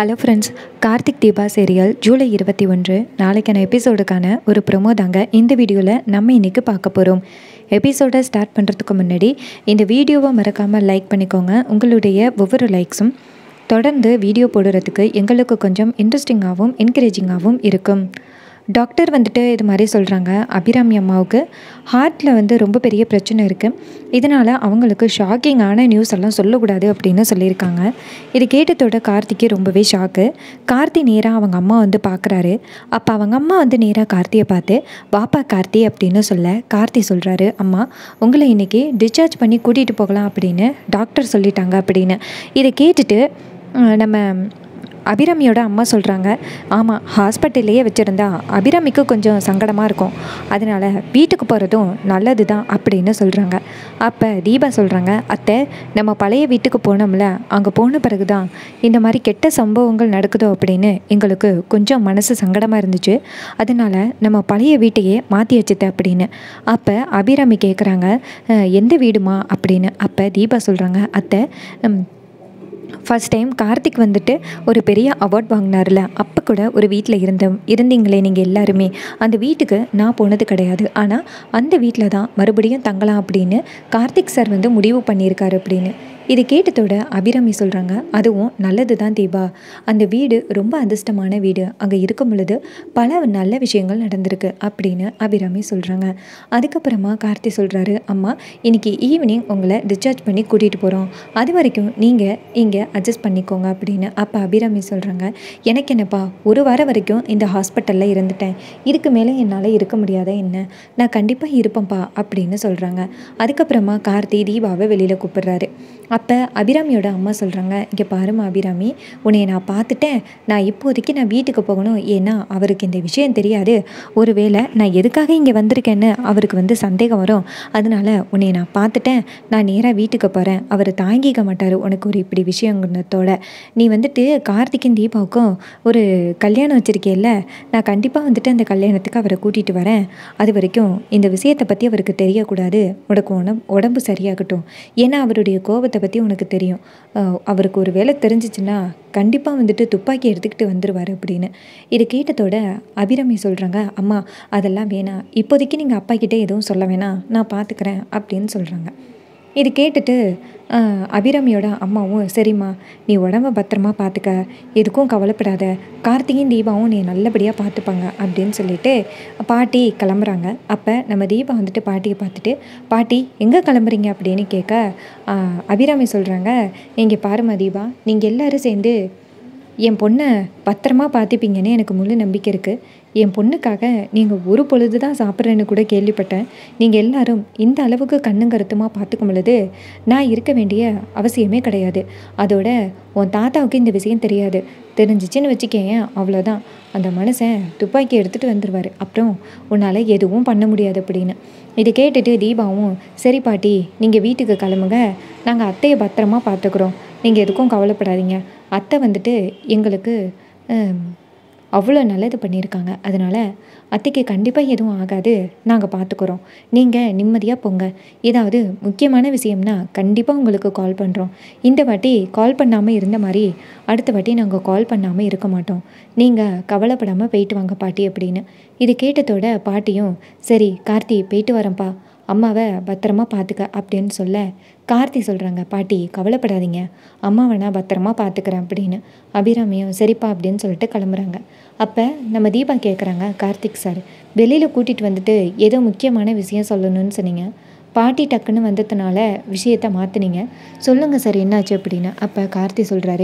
hello friends Karthik Deepa serial July இருபத்தி ஒன்று நாளைக்கான எபிசோடுக்கான ஒரு ப்ரொமோ தாங்க இந்த வீடியோவில் நம்ம இன்றைக்கி பார்க்க போகிறோம் எபிசோடை ஸ்டார்ட் பண்ணுறதுக்கு முன்னாடி இந்த வீடியோவை மறக்காமல் லைக் பண்ணிக்கோங்க உங்களுடைய ஒவ்வொரு லைக்ஸும் தொடர்ந்து வீடியோ போடுறதுக்கு எங்களுக்கு கொஞ்சம் இன்ட்ரெஸ்டிங்காகவும் என்கரேஜிங்காகவும் இருக்கும் டாக்டர் வந்துட்டு இது மாதிரி சொல்கிறாங்க அபிராமி அம்மாவுக்கு ஹார்ட்டில் வந்து ரொம்ப பெரிய பிரச்சனை இருக்குது இதனால் அவங்களுக்கு ஷாக்கிங்கான நியூஸ் எல்லாம் சொல்லக்கூடாது அப்படின்னு சொல்லியிருக்காங்க இது கேட்டதோட கார்த்திக்கு ரொம்பவே ஷாக்கு கார்த்தி நேராக அவங்க அம்மா வந்து பார்க்குறாரு அப்போ அவங்க அம்மா வந்து நேராக கார்த்தியை பார்த்து வாப்பா கார்த்தி அப்படின்னு சொல்ல கார்த்தி சொல்கிறாரு அம்மா உங்களை இன்றைக்கி டிஸ்சார்ஜ் பண்ணி கூட்டிகிட்டு போகலாம் அப்படின்னு டாக்டர் சொல்லிட்டாங்க அப்படின்னு இதை கேட்டுட்டு அஹ், நம்ம அபிராமியோட அம்மா சொல்கிறாங்க ஆமாம் ஹாஸ்பிட்டல்லையே வச்சுருந்தா அபிராமிக்கு கொஞ்சம் சங்கடமாக இருக்கும் அதனால் வீட்டுக்கு போகிறதும் நல்லது தான் அப்படின்னு சொல்கிறாங்க அப்போ தீபா சொல்கிறாங்க அத்தை நம்ம பழைய வீட்டுக்கு போனோம்ல அங்கே போன பிறகு தான் இந்த மாதிரி கெட்ட சம்பவங்கள் நடக்குதோ அப்படின்னு எங்களுக்கு கொஞ்சம் மனசு சங்கடமாக இருந்துச்சு அதனால் நம்ம பழைய வீட்டையே மாற்றி வச்சுட்ட அப்படின்னு அப்போ அபிராமி கேட்குறாங்க "அஹ், எந்த வீடுமா அப்படின்னு அப்போ தீபா சொல்கிறாங்க அத்தை ம், ஃபர்ஸ்ட் டைம் கார்த்திக் வந்துட்டு ஒரு பெரிய அவார்ட் வாங்கினார்ல அப்போ கூட ஒரு வீட்டில் இருந்த இருந்தீங்களே நீங்கள் எல்லாருமே அந்த வீட்டுக்கு நான் போனது கிடையாது ஆனால் அந்த வீட்டில் தான் மறுபடியும் தங்கலாம் அப்படின்னு கார்த்திக் சார் வந்து முடிவு பண்ணியிருக்காரு அப்படின்னு இது கேட்டதோட அபிராமி சொல்கிறாங்க அதுவும் நல்லது தான் தீபா அந்த வீடு ரொம்ப அதிர்ஷ்டமான வீடு அங்கே இருக்கும் பொழுது பல நல்ல விஷயங்கள் நடந்திருக்கு அப்படின்னு அபிராமி சொல்கிறாங்க அதுக்கப்புறமா கார்த்தி சொல்கிறாரு அம்மா இன்னைக்கு ஈவினிங் உங்களை டிஸ்சார்ஜ் பண்ணி கூட்டிகிட்டு போகிறோம் அது வரைக்கும் நீங்கள் இங்கே அட்ஜஸ்ட் பண்ணிக்கோங்க அப்படின்னு அப்போ அபிராமி சொல்கிறாங்க எனக்கு என்னப்பா ஒரு வாரம் வரைக்கும் இந்த ஹாஸ்பிட்டலில் இருந்துட்டேன் இதுக்கு மேலே என்னால் இருக்க முடியாத என்ன நான் கண்டிப்பாக இருப்பேன்ப்பா அப்படின்னு சொல்கிறாங்க அதுக்கப்புறமா கார்த்தி தீபாவை வெளியில் கூப்பிடுறாரு அப்போ அபிராமியோட அம்மா சொல்கிறாங்க இங்கே பாருமா அபிராமி உன்னை நான் பார்த்துட்டேன் நான் இப்போதைக்கு நான் வீட்டுக்கு போகணும் ஏன்னா அவருக்கு இந்த விஷயம் தெரியாது ஒருவேளை நான் எதுக்காக இங்கே வந்திருக்கேன்னு அவருக்கு வந்து சந்தேகம் வரும் அதனால உன்னை நான் பார்த்துட்டேன் நான் நேராக வீட்டுக்கு போகிறேன் அவர் தாங்கிக்க மாட்டார் உனக்கு ஒரு இப்படி விஷயங்கிறதோட நீ வந்துட்டு கார்த்திக்கும் தீபாவுக்கும் ஒரு கல்யாணம் வச்சுருக்கேல்ல நான் கண்டிப்பாக வந்துட்டு அந்த கல்யாணத்துக்கு அவரை கூட்டிகிட்டு வரேன் அது வரைக்கும் இந்த விஷயத்தை பற்றி அவருக்கு தெரியக்கூடாது உனக்கு உடம்பு உடம்பு சரியாகட்டும் ஏன்னா அவருடைய கோபத்தை பற்றி உனக்கு தெரியும் அஹ் அவருக்கு ஒரு வேலை தெரிஞ்சிச்சுன்னா கண்டிப்பாக வந்துட்டு துப்பாக்கி எடுத்துக்கிட்டு வந்துடுவார் அப்படின்னு இது கேட்டதோட அபிராமி சொல்கிறாங்க அம்மா அதெல்லாம் வேணாம் இப்போதைக்கு நீங்கள் அப்பா கிட்டே எதுவும் சொல்ல வேணாம் நான் பார்த்துக்கிறேன் அப்படின்னு சொல்கிறாங்க இது கேட்டுட்டு அஹ், அபிராமியோட அம்மாவும் சரிம்மா நீ உடம்ப பத்திரமா பார்த்துக்க எதுக்கும் கவலைப்படாத கார்த்திகையும் தீபாவும் நீ நல்லபடியாக பார்த்துப்பாங்க அப்படின்னு சொல்லிட்டு பாட்டி கிளம்புறாங்க அப்போ நம்ம தீபா வந்துட்டு பாட்டியை பார்த்துட்டு பாட்டி எங்கே கிளம்புறீங்க அப்படின்னு கேட்க அஹ், அபிராமி சொல்கிறாங்க இங்கே பாருமா தீபா நீங்கள் எல்லாரும் சேர்ந்து என் பொண்ணை பத்திரமா பார்த்துப்பீங்கன்னு எனக்கு முழு நம்பிக்கை இருக்குது என் பொண்ணுக்காக நீங்கள் ஒரு பொழுது தான் சாப்பிட்றேன்னு கூட கேள்விப்பட்டேன் நீங்கள் எல்லாரும் இந்த அளவுக்கு கண்ணும் கருத்துமாக பார்த்துக்கும் பொழுது நான் இருக்க வேண்டிய அவசியமே கிடையாது அதோட உன் தாத்தாவுக்கு இந்த விஷயம் தெரியாது தெரிஞ்சிச்சின்னு வச்சுக்கேன் அவ்வளோதான் அந்த மனுஷன் துப்பாக்கி எடுத்துகிட்டு வந்துடுவார் அப்புறம் உன்னால் எதுவும் பண்ண முடியாது அப்படின்னு இதை கேட்டுட்டு தீபாவும் சரி பாட்டி நீங்கள் வீட்டுக்கு கிளம்புங்க நாங்கள் அத்தையை பத்திரமா பார்த்துக்குறோம் நீங்கள் எதுக்கும் கவலைப்படாதீங்க அத்தை வந்துட்டு எங்களுக்கு ஹம், அவ்வளோ நல்லது பண்ணியிருக்காங்க அதனால் அத்தைக்கு கண்டிப்பாக எதுவும் ஆகாது நாங்கள் பார்த்துக்குறோம் நீங்கள் நிம்மதியாக போங்க ஏதாவது முக்கியமான விஷயம்னா கண்டிப்பாக உங்களுக்கு கால் பண்ணுறோம் இந்த வாட்டி கால் பண்ணாமல் இருந்த மாதிரி அடுத்த வாட்டி நாங்கள் கால் பண்ணாமல் இருக்க மாட்டோம் நீங்கள் கவலைப்படாமல் போயிட்டு வாங்க பாட்டி அப்படின்னு இது கேட்டதோட பாட்டியும் சரி கார்த்தி போயிட்டு வரேன்ப்பா அம்மாவை பத்திரமா பார்த்துக்க அப்படின்னு சொல்ல கார்த்தி சொல்கிறாங்க பாட்டி கவலைப்படாதீங்க அம்மாவை நான் பத்திரமா பார்த்துக்கிறேன் அப்படின்னு அபிராமியும் சரிப்பா அப்படின்னு சொல்லிட்டு கிளம்புறாங்க அப்போ நம்ம தீபா கேட்குறாங்க கார்த்திக் சார் வெளியில் கூட்டிகிட்டு வந்துட்டு ஏதோ முக்கியமான விஷயம் சொல்லணும்னு சொன்னீங்க பாட்டி டக்குன்னு வந்ததுனால விஷயத்த மாற்றினீங்க சொல்லுங்கள் சார் என்னாச்சு அப்படின்னு அப்போ கார்த்தி சொல்கிறாரு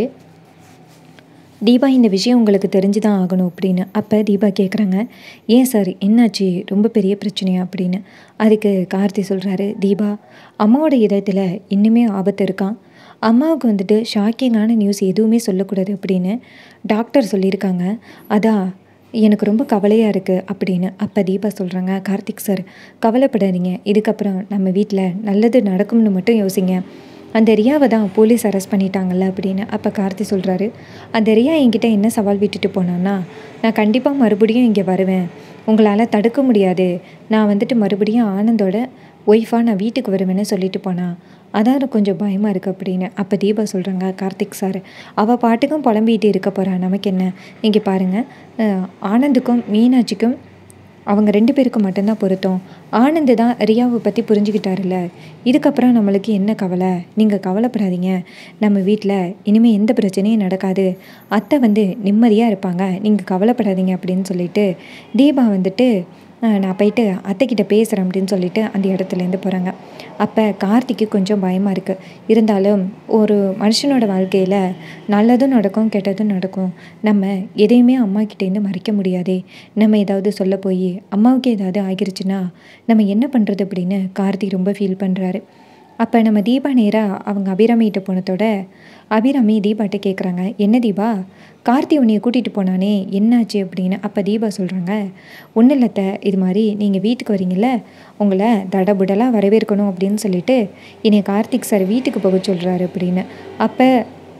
தீபா இந்த விஷயம் உங்களுக்கு தெரிஞ்சு தான் ஆகணும் அப்படின்னு அப்போ தீபா கேட்குறாங்க ஏன் சார் என்னாச்சு ரொம்ப பெரிய பிரச்சனையா அப்படின்னு அதுக்கு கார்த்தி சொல்கிறாரு தீபா அம்மாவோட இதயத்தில் இன்னுமே ஆபத்து இருக்கான் அம்மாவுக்கு வந்துட்டு ஷாக்கிங்கான நியூஸ் எதுவுமே சொல்லக்கூடாது அப்படின்னு டாக்டர் சொல்லியிருக்காங்க அதான் எனக்கு ரொம்ப கவலையாக இருக்குது அப்படின்னு அப்போ தீபா சொல்கிறாங்க கார்த்திக் சார் கவலைப்படாதீங்க இதுக்கப்புறம் நம்ம வீட்டில் நல்லது நடக்கும்னு மட்டும் யோசிங்க அந்த ரியாவை தான் போலீஸ் அரெஸ்ட் பண்ணிட்டாங்கல்ல அப்படின்னு அப்போ கார்த்தி சொல்கிறாரு அந்த ரியா என்கிட்ட என்ன சவால் விட்டுட்டு போனான்னா நான் கண்டிப்பாக மறுபடியும் இங்கே வருவேன் உங்களால் தடுக்க முடியாது நான் வந்துட்டு மறுபடியும் ஆனந்தோட ஒய்ஃபாக நான் வீட்டுக்கு வருவேன்னு சொல்லிட்டு போனா அதான் எனக்கு கொஞ்சம் பயமாக இருக்குது அப்படின்னு அப்போ தீபா சொல்கிறாங்க கார்த்திக் சார் அவள் பாட்டுக்கும் புலம்பிகிட்டு இருக்க போகிறா நமக்கு என்ன இங்கே பாருங்கள் ஆனந்துக்கும் மீனாட்சிக்கும் அவங்க ரெண்டு பேருக்கு மட்டும்தான் பொருத்தம் ஆனந்து தான் ரியாவை பற்றி புரிஞ்சுக்கிட்டாருல்ல இதுக்கப்புறம் நம்மளுக்கு என்ன கவலை நீங்கள் கவலைப்படாதீங்க நம்ம வீட்டில் இனிமேல் எந்த பிரச்சனையும் நடக்காது அத்தை வந்து நிம்மதியாக இருப்பாங்க நீங்கள் கவலைப்படாதீங்க அப்படின்னு சொல்லிட்டு தீபா வந்துட்டு "அஹ், நான் போயிட்டு அத்தைக்கிட்ட பேசுகிறேன் அப்படின்னு சொல்லிட்டு அந்த இடத்துலேருந்து போகிறாங்க அப்போ கார்த்திக்கு கொஞ்சம் பயமாக இருக்குது இருந்தாலும் ஒரு மனுஷனோட வாழ்க்கையில் நல்லதும் நடக்கும் கெட்டதும் நடக்கும் நம்ம எதையுமே அம்மா கிட்டேருந்து மறைக்க முடியாதே நம்ம ஏதாவது சொல்ல போய் அம்மாவுக்கு ஏதாவது ஆகிருச்சுன்னா நம்ம என்ன பண்ணுறது அப்படின்னு கார்த்திக் ரொம்ப ஃபீல் பண்ணுறாரு அப்போ நம்ம தீபா நேராக அவங்க அபிராமிகிட்ட போனதோட அபிராமி தீபாட்ட கேட்குறாங்க என்ன தீபா கார்த்தி உன்னைய கூட்டிகிட்டு போனானே என்னாச்சு அப்படின்னு அப்போ தீபா சொல்கிறாங்க ஒன்றும் இல்லத்த இது மாதிரி நீங்கள் வீட்டுக்கு வரீங்கல்ல உங்களை தடபுடலாக வரவேற்கணும் அப்படின்னு சொல்லிட்டு என்னை கார்த்திக் சார் வீட்டுக்கு போக சொல்கிறாரு அப்படின்னு அப்போ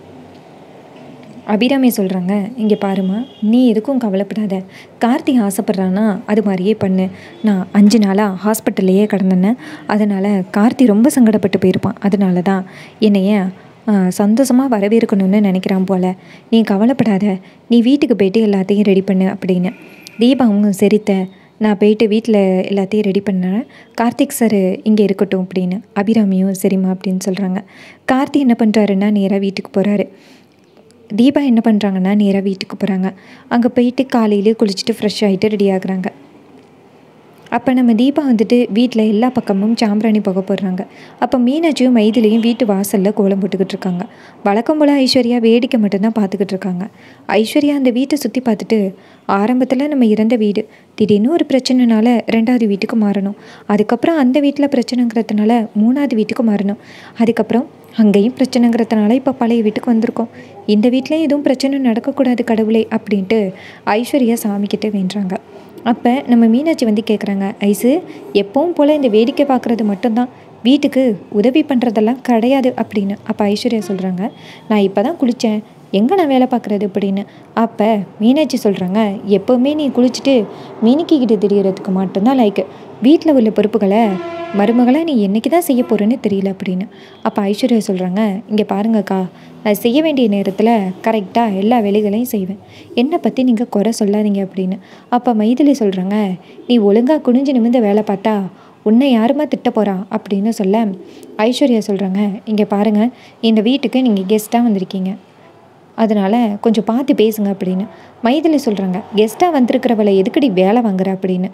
அபிராமி சொல்கிறாங்க இங்கே பாருமா நீ எதுக்கும் கவலைப்படாத கார்த்திக் ஆசைப்பட்றான்னா அது மாதிரியே பண்ணு நான் அஞ்சு நாளாக ஹாஸ்பிட்டல்லையே கிடந்தேன்னு அதனால் கார்த்தி ரொம்ப சங்கடப்பட்டு போயிருப்பான் அதனால தான் என்னைய சந்தோஷமாக வரவேற்கணும்னு நினைக்கிறான் போல் நீ கவலைப்படாத நீ வீட்டுக்கு போயிட்டு எல்லாத்தையும் ரெடி பண்ணு அப்படின்னு தீபாவும் சரித்த நான் போயிட்டு வீட்டில் எல்லாத்தையும் ரெடி பண்ணேன் கார்த்திக் சார் இங்கே இருக்கட்டும் அப்படின்னு அபிராமியும் சரிம்மா அப்படின்னு சொல்கிறாங்க கார்த்தி என்ன பண்ணுறாருன்னா நேராக வீட்டுக்கு போகிறாரு தீபா என்ன பண்ணுறாங்கன்னா நேராக வீட்டுக்கு போகிறாங்க அங்கே போயிட்டு காலையிலே குளிச்சுட்டு ஃப்ரெஷ் ஆகிட்டு ரெடி ஆகுறாங்க அப்போ நம்ம தீபா வந்துட்டு வீட்டில் எல்லா பக்கமும் சாம்பிராணி புகை போடுறாங்க அப்போ மீனாட்சியும் மைதிலையும் வீட்டு வாசலில் கோலம் போட்டுக்கிட்டு இருக்காங்க வழக்கம் போல் ஐஸ்வர்யா வேடிக்கை மட்டும்தான் பார்த்துக்கிட்டு இருக்காங்க ஐஸ்வர்யா அந்த வீட்டை சுற்றி பார்த்துட்டு ஆரம்பத்தில் நம்ம இறந்த வீடு திடீர்னு ஒரு பிரச்சனைனால ரெண்டாவது வீட்டுக்கு மாறணும் அதுக்கப்புறம் அந்த வீட்டில் பிரச்சனைங்கிறதுனால மூணாவது வீட்டுக்கு மாறணும் அதுக்கப்புறம் அங்கேயும் பிரச்சனைங்கிறதுனால இப்போ பழைய வீட்டுக்கு வந்திருக்கோம் இந்த வீட்டில் எதுவும் பிரச்சனை நடக்கக்கூடாது கடவுளே அப்படின்ட்டு ஐஸ்வர்யா சாமிக்கிட்ட வேண்டுறாங்க அப்போ நம்ம மீனாட்சி வந்து கேட்குறாங்க ஐசு எப்பவும் போல் இந்த வேடிக்கை பார்க்குறது மட்டும்தான் வீட்டுக்கு உதவி பண்ணுறதெல்லாம் கிடையாது அப்படின்னு அப்போ ஐஸ்வர்யா சொல்கிறாங்க நான் இப்போ தான் குளித்தேன் எங்கே நான் வேலை பார்க்குறது அப்படின்னு அப்போ மீனாட்சி சொல்கிறாங்க எப்போவுமே நீ குளிச்சுட்டு மீனிக்கிக்கிட்ட தெரியறதுக்கு மட்டும்தான் லைக்கு வீட்டில் உள்ள பொறுப்புகளை மருமகளை நீ என்னைக்கு தான் செய்ய போகிறேன்னு தெரியல அப்படின்னு அப்போ ஐஸ்வர்யா சொல்கிறாங்க இங்கே பாருங்கக்கா நான் செய்ய வேண்டிய நேரத்தில் கரெக்டாக எல்லா வேலைகளையும் செய்வேன் என்னை பற்றி நீங்கள் குறை சொல்லாதீங்க அப்படின்னு அப்போ மைதிலி சொல்கிறாங்க நீ ஒழுங்காக குனிஞ்சு நிமிர்ந்து வேலை பார்த்தா உன்னை யாருமா திட்ட போகிறா அப்படின்னு சொல்ல ஐஸ்வர்யா சொல்கிறாங்க இங்கே பாருங்கள் இந்த வீட்டுக்கு நீங்கள் கெஸ்ட்டாக வந்திருக்கீங்க அதனால் கொஞ்சம் பார்த்து பேசுங்க அப்படின்னு மைதிலி சொல்கிறாங்க கெஸ்ட்டாக வந்திருக்கிறவளை எதுக்கடி வேலை வாங்குற அப்படின்னு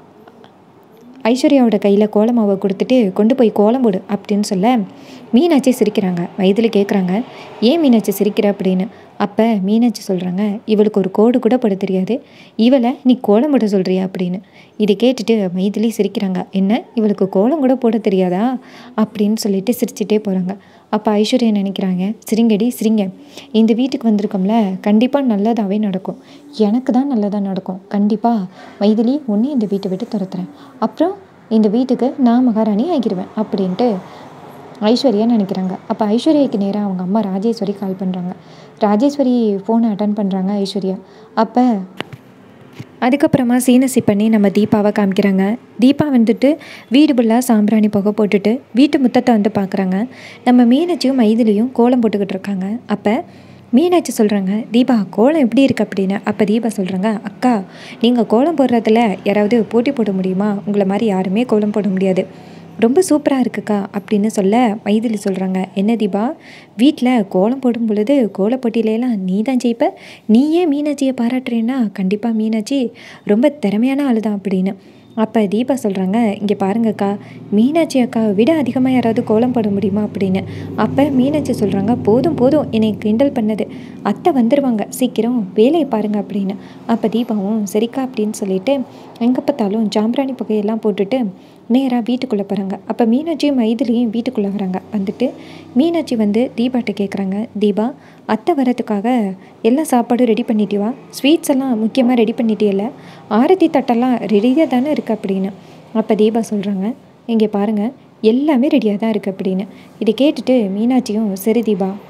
ஐஸ்வர்யாவோட கையில் கோலமாவை கொடுத்துட்டு கொண்டு போய் கோலம் போடு அப்படின்னு சொல்ல மீனாட்சி சிரிக்கிறாங்க மைதிலி கேட்குறாங்க ஏன் மீனாட்சி சிரிக்கிற அப்படின்னு அப்போ மீனாட்சி சொல்கிறாங்க இவளுக்கு ஒரு கோடு கூட போட தெரியாது இவளை நீ கோலம் போட சொல்கிறியா அப்படின்னு இதை கேட்டுட்டு மைதிலி சிரிக்கிறாங்க என்ன இவளுக்கு கோலம் கூட போட தெரியாதா அப்படின்னு சொல்லிட்டு சிரிச்சிட்டே போகிறாங்க அப்போ ஐஸ்வர்யா நினைக்கிறாங்க சிரிங்கடி சிரிங்க இந்த வீட்டுக்கு வந்திருக்கோம்ல கண்டிப்பாக நல்லதாகவே நடக்கும் எனக்கு தான் நல்லதாக நடக்கும் கண்டிப்பாக மைதிலி ஒன்று இந்த வீட்டை விட்டு துரத்துறேன் அப்புறம் இந்த வீட்டுக்கு நான் மகாராணி ஆகிடுவேன் அப்படின்ட்டு ஐஸ்வர்யா நினைக்கிறாங்க அப்போ ஐஸ்வர்யாவுக்கு நேராக அவங்க அம்மா ராஜேஸ்வரி கால் பண்ணுறாங்க ராஜேஸ்வரி ஃபோனை அட்டன் பண்ணுறாங்க ஐஸ்வர்யா அப்போ அதுக்கப்புறமா சீனசி பண்ணி நம்ம தீபாவை காமிக்கிறாங்க தீபா வந்துட்டு வீடு ஃபுல்லாக சாம்பிராணி புகை போட்டுட்டு வீட்டு முத்தத்தை வந்து பார்க்குறாங்க நம்ம மீனாட்சியும் மைதிலியும் கோலம் போட்டுக்கிட்டு இருக்காங்க அப்போ மீனாட்சி சொல்கிறாங்க தீபா கோலம் எப்படி இருக்கு அப்படின்னு அப்போ தீபா சொல்கிறாங்க அக்கா நீங்கள் கோலம் போடுறதுல யாராவது போட்டி போட முடியுமா உங்களை மாதிரி யாருமே கோலம் போட முடியாது ரொம்ப சூப்பராக இருக்குக்கா அப்படின்னு சொல்ல மைதிலி சொல்கிறாங்க என்ன தீபா வீட்டில் கோலம் போடும் பொழுது கோலப் போட்டியிலலாம் நீ தான் ஜெயிப்ப நீயே மீனாட்சியை பாராட்டுறேன்னா கண்டிப்பாக மீனாட்சி ரொம்ப திறமையான ஆள் தான் அப்படின்னு அப்போ தீபா சொல்கிறாங்க இங்கே பாருங்கக்கா மீனாட்சி அக்காவை விட அதிகமாக யாராவது கோலம் போட முடியுமா அப்படின்னு அப்போ மீனாட்சி சொல்கிறாங்க போதும் போதும் என்னை கிண்டல் பண்ணது அத்தை வந்துடுவாங்க சீக்கிரம் வேலையை பாருங்க அப்படின்னு அப்போ தீபாவும் சரிக்கா அப்படின்னு சொல்லிட்டு எங்கே பார்த்தாலும் ஜாம்பிராணி புகையெல்லாம் போட்டுட்டு நேராக வீட்டுக்குள்ளே போகிறாங்க அப்போ மீனாட்சியும் மைதிலியும் வீட்டுக்குள்ளே வராங்க வந்துட்டு மீனாட்சி வந்து தீபாட்ட கேட்குறாங்க தீபா அத்தை வரதுக்காக எல்லா சாப்பாடும் ரெடி பண்ணிட்டிவா ஸ்வீட்ஸ் எல்லாம் முக்கியமாக ரெடி பண்ணிட்டியல்ல ஆரத்தி தட்டெல்லாம் ரெடியாக தானே இருக்குது அப்படின்னு அப்போ தீபா சொல்கிறாங்க இங்கே பாருங்கள் எல்லாமே ரெடியாக தான் இருக்குது அப்படின்னு இதை கேட்டுட்டு மீனாட்சியும் சரி தீபா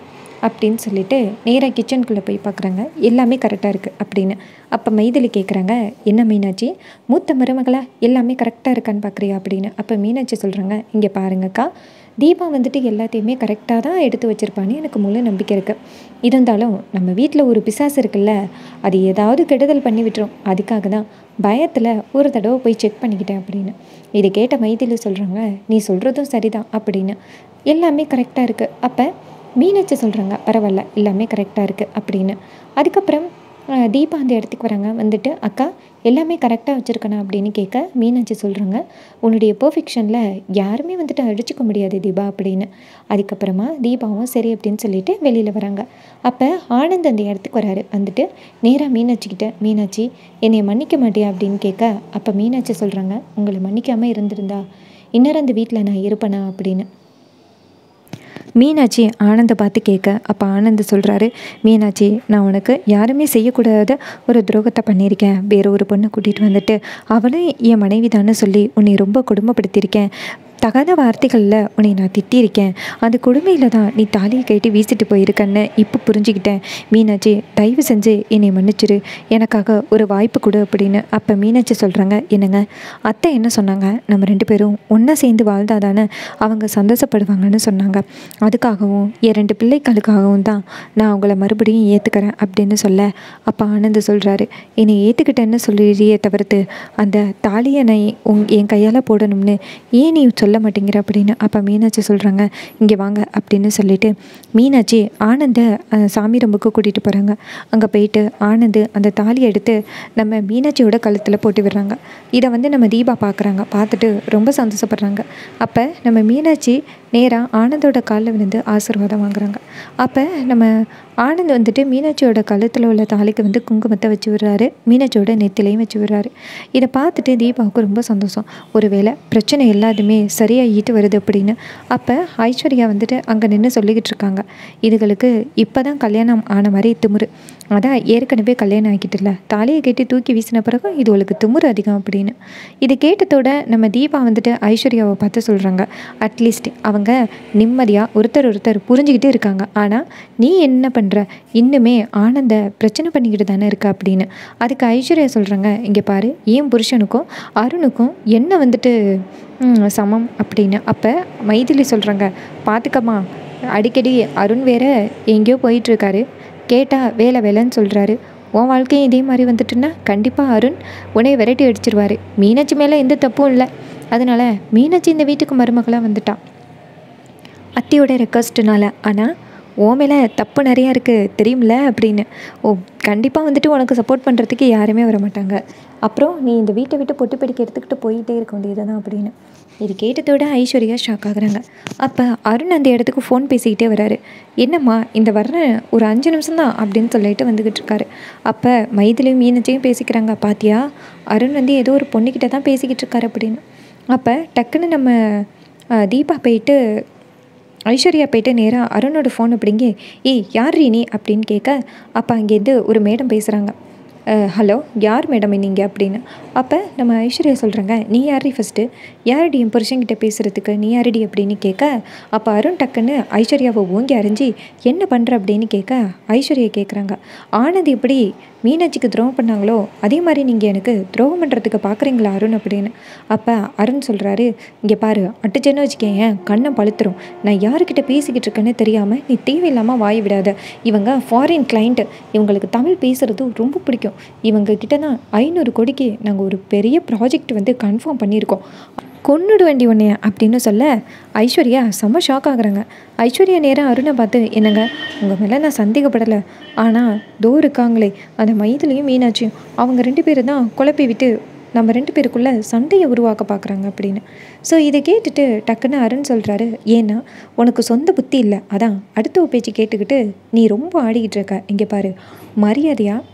அப்படின்னு சொல்லிட்டு நேராக கிச்சனுக்குள்ளே போய் பார்க்குறாங்க எல்லாமே கரெக்டாக இருக்குது அப்படின்னு அப்போ மைதிலி கேட்குறாங்க என்ன மீனாட்சி மூத்த மருமகளா எல்லாமே கரெக்டாக இருக்கான்னு பார்க்குறியா அப்படின்னு அப்போ மீனாட்சி சொல்கிறாங்க இங்கே பாருங்கக்கா தீபா வந்துட்டு எல்லாத்தையுமே கரெக்டாக தான் எடுத்து வச்சுருப்பான்னு எனக்கு முழு நம்பிக்கை இருக்குது இருந்தாலும் நம்ம வீட்டில் ஒரு பிசாசு இருக்குல்ல அது ஏதாவது கெடுதல் பண்ணி விட்டுரும் அதுக்காக தான் பயத்தில் ஒரு தடவை போய் செக் பண்ணிக்கிட்டேன் அப்படின்னு இதை கேட்ட மைதிலி சொல்கிறாங்க நீ சொல்கிறதும் சரிதான் அப்படின்னு எல்லாமே கரெக்டாக இருக்குது அப்போ மீனாட்சி சொல்கிறாங்க பரவாயில்ல எல்லாமே கரெக்டாக இருக்குது அப்படின்னு அதுக்கப்புறம் அஹ், தீபா அந்த இடத்துக்கு வராங்க வந்துட்டு அக்கா எல்லாமே கரெக்டாக வச்சுருக்கணும் அப்படின்னு கேட்க மீனாட்சி சொல்கிறாங்க உன்னுடைய பெர்ஃபெக்ஷனில் யாருமே வந்துட்டு அடிச்சுக்க முடியாது தீபா அப்படின்னு அதுக்கப்புறமா தீபாவும் சரி அப்படின்னு சொல்லிட்டு வெளியில் வராங்க அப்போ ஆனந்த் அந்த இடத்துக்கு வராரு வந்துட்டு நேராக மீனாட்சிக்கிட்ட மீனாட்சி என்னை மன்னிக்க மாட்டியா அப்படின்னு கேட்க அப்போ மீனாட்சி சொல்கிறாங்க உங்களை மன்னிக்காமல் இருந்திருந்தா இன்னும் அந்த வீட்டில் நான் இருப்பேனா அப்படின்னு மீனாட்சி ஆனந்தை பார்த்து கேட்க அப்போ ஆனந்த் சொல்கிறாரு மீனாட்சி நான் உனக்கு யாருமே செய்யக்கூடாத ஒரு துரோகத்தை பண்ணியிருக்கேன் வேற ஒரு பொண்ணை கூட்டிகிட்டு வந்துட்டு அவளும் என் மனைவி தானே சொல்லி உன்னை ரொம்ப கொடுமைப்படுத்தியிருக்கேன் தகாத வார்த்தைகளில் உன்னை நான் திட்டியிருக்கேன் அந்த கொடுமையில் தான் நீ தாலியை கட்டி வீசிட்டு போயிருக்கன்னு இப்போ புரிஞ்சுக்கிட்டேன் மீனாட்சி தயவு செஞ்சு என்னை மன்னிச்சிரு எனக்காக ஒரு வாய்ப்பு கொடு அப்படின்னு அப்போ மீனாட்சி சொல்கிறாங்க என்னங்க அத்தை என்ன சொன்னாங்க நம்ம ரெண்டு பேரும் ஒன்றா சேர்ந்து வாழ்ந்தாதானே அவங்க சந்தோஷப்படுவாங்கன்னு சொன்னாங்க அதுக்காகவும் என் ரெண்டு பிள்ளைகளுக்காகவும் தான் நான் அவங்கள மறுபடியும் ஏற்றுக்கிறேன் அப்படின்னு சொல்ல அப்போ ஆனந்த் சொல்கிறாரு என்னை ஏற்றுக்கிட்டேன்னு சொல்லியே தவிர்த்து அந்த தாலியை நான் உங் என் கையால் போடணும்னு ஏன் நீ சொல்ல மாட்டேங்கிற அப்படின்னு அப்போ மீனாட்சி சொல்கிறாங்க இங்கே வாங்க அப்படின்னு சொல்லிட்டு மீனாட்சி ஆனந்தை அஹ், சாமி ரம்புக்கு கூட்டிகிட்டு போகிறாங்க அங்கே போயிட்டு ஆனந்த் அந்த தாலியை எடுத்து நம்ம மீனாட்சியோட கழுத்தில் போட்டு விடுறாங்க இதை வந்து நம்ம தீபா பார்க்குறாங்க பார்த்துட்டு ரொம்ப சந்தோஷப்படுறாங்க அப்போ நம்ம மீனாட்சி நேராக ஆனந்தோட காலில் விழுந்து ஆசீர்வாதம் வாங்குறாங்க அப்போ நம்ம ஆனந்த் வந்துட்டு மீனாட்சியோட கழுத்தில் உள்ள தாலிக்கு வந்து குங்குமத்தை வச்சு விடுறாரு மீனாட்சியோட நெத்திலையும் வச்சு விடுறாரு இதை பார்த்துட்டு தீபாவுக்கு ரொம்ப சந்தோஷம் ஒருவேளை பிரச்சனை எல்லாத்துமே சரியாகிட்டு வருது அப்படின்னு அப்போ ஐஸ்வர்யா வந்துட்டு அங்கே நின்று சொல்லிக்கிட்டு இருக்காங்க இதுகளுக்கு இப்போ தான் கல்யாணம் ஆன மாதிரி திமிரு அதான் ஏற்கனவே கல்யாணம் ஆகிட்டுல தாலியை கட்டி தூக்கி வீசின பிறகு இது அவளுக்கு திமிரு அதிகம் அப்படின்னு இது கேட்டதோட நம்ம தீபா வந்துட்டு ஐஸ்வர்யாவை பார்த்து சொல்கிறாங்க அட்லீஸ்ட் அவங்க நிம்மதியாக ஒருத்தர் ஒருத்தர் புரிஞ்சுக்கிட்டு இருக்காங்க ஆனால் நீ என்ன பண்ணுற இன்னுமே ஆனந்த பிரச்சனை பண்ணிக்கிட்டு தானே இருக்க அப்படின்னு அதுக்கு ஐஸ்வர்யா சொல்கிறாங்க இங்கே பாரு என் புருஷனுக்கும் அருணுக்கும் என்ன வந்துட்டு ம், சமம் அப்படின்னு அப்போ மைதிலி சொல்கிறாங்க பார்த்துக்கம்மா அடிக்கடி அருண் வேற எங்கேயோ போயிட்டுருக்காரு கேட்டால் வேலை வேலைன்னு சொல்கிறாரு உன் வாழ்க்கையும் இதே மாதிரி வந்துட்டுன்னா கண்டிப்பாக அருண் உன்னை விரட்டி அடிச்சிருவாரு மீனாட்சி மேலே எந்த தப்பும் இல்லை அதனால் மீனாட்சி இந்த வீட்டுக்கு மருமகளாக வந்துட்டா அத்தியோட ரெக்வஸ்ட்டுனால ஆனால் ஓ மேலே தப்பு நிறையா இருக்குது தெரியும்ல அப்படின்னு ஓ கண்டிப்பாக வந்துட்டு உனக்கு சப்போர்ட் பண்ணுறதுக்கு யாருமே வர மாட்டாங்க அப்புறம் நீ இந்த வீட்டை விட்டு பொட்டு பிடிக்க எடுத்துக்கிட்டு போயிட்டே இருக்க வேண்டியது தான் அப்படின்னு இது கேட்டதோட ஐஸ்வர்யா ஷாக் ஆகுறாங்க அப்போ அருண் அந்த இடத்துக்கு ஃபோன் பேசிக்கிட்டே வராரு என்னம்மா இந்த வர்ற ஒரு அஞ்சு நிமிஷம் தான் அப்படின்னு சொல்லிட்டு வந்துக்கிட்டு இருக்காரு அப்போ மைதிலையும் மீனச்சையும் பேசிக்கிறாங்க பாத்தியா அருண் வந்து ஏதோ ஒரு பொண்ணுக்கிட்ட தான் பேசிக்கிட்டு இருக்காரு அப்படின்னு அப்போ டக்குன்னு நம்ம அஹ், தீபா போயிட்டு ஐஸ்வர்யா போயிட்டு நேராக அருணோட ஃபோன் அப்படிங்க ஏய் யார் நீ அப்படின்னு கேட்க அப்போ அங்கேருந்து ஒரு மேடம் பேசுகிறாங்க ஹலோ யார் மேடம் நீங்கள் அப்படின்னு அப்போ நம்ம ஐஸ்வர்யா சொல்கிறாங்க நீ யாரி ஃபஸ்ட்டு யாரடி என் புருஷன்கிட்ட பேசுகிறதுக்கு நீ யாரடி அப்படின்னு கேட்க அப்போ அருண் டக்குன்னு ஐஸ்வர்யாவை ஓங்கி அரைஞ்சி என்ன பண்ணுற அப்படின்னு கேட்க ஐஸ்வர்யா கேட்குறாங்க ஆனந்த் எப்படி மீனாட்சிக்கு துரோகம் பண்ணாங்களோ அதே மாதிரி நீங்கள் எனக்கு துரோகம் பண்ணுறதுக்கு பார்க்குறீங்களா அருண் அப்படின்னு அப்போ அருண் சொல்கிறாரு இங்கே பாரு அட்டுச்சேன்னு வச்சுக்கேன் கண்ணை பழுத்துரும் நான் யாருக்கிட்ட பேசிக்கிட்டு இருக்கேன்னு தெரியாமல் நீ தேவையில்லாமல் வாய் விடாத இவங்க ஃபாரின் கிளைண்ட்டு இவங்களுக்கு தமிழ் பேசுகிறது ரொம்ப பிடிக்கும் இவங்க கிட்ட தான் ஐநூறு கோடிக்கு நாங்கள் ஒரு பெரிய ப்ராஜெக்ட் வந்து கன்ஃபார்ம் பண்ணியிருக்கோம் கொன்னுடு வேண்டி உன்னைய அப்படின்னு சொல்ல ஐஸ்வர்யா செம்ம ஷாக் ஆகுறாங்க ஐஸ்வர்யா நேராக அருணை பார்த்து என்னங்க உங்கள் மேலே நான் சந்தேகப்படலை ஆனால் தோ இருக்காங்களே அந்த மைதிலையும் மீனாட்சியும் அவங்க ரெண்டு பேரும் தான் குழப்பி விட்டு நம்ம ரெண்டு பேருக்குள்ளே சண்டையை உருவாக்க பார்க்குறாங்க அப்படின்னு ஸோ இதை கேட்டுட்டு டக்குன்னு அருண் சொல்கிறாரு ஏன்னா உனக்கு சொந்த புத்தி இல்லை அதான் அடுத்த பேச்சு கேட்டுக்கிட்டு நீ ரொம்ப ஆடிக்கிட்டு இருக்க இங்கே பாரு மரியாதையாக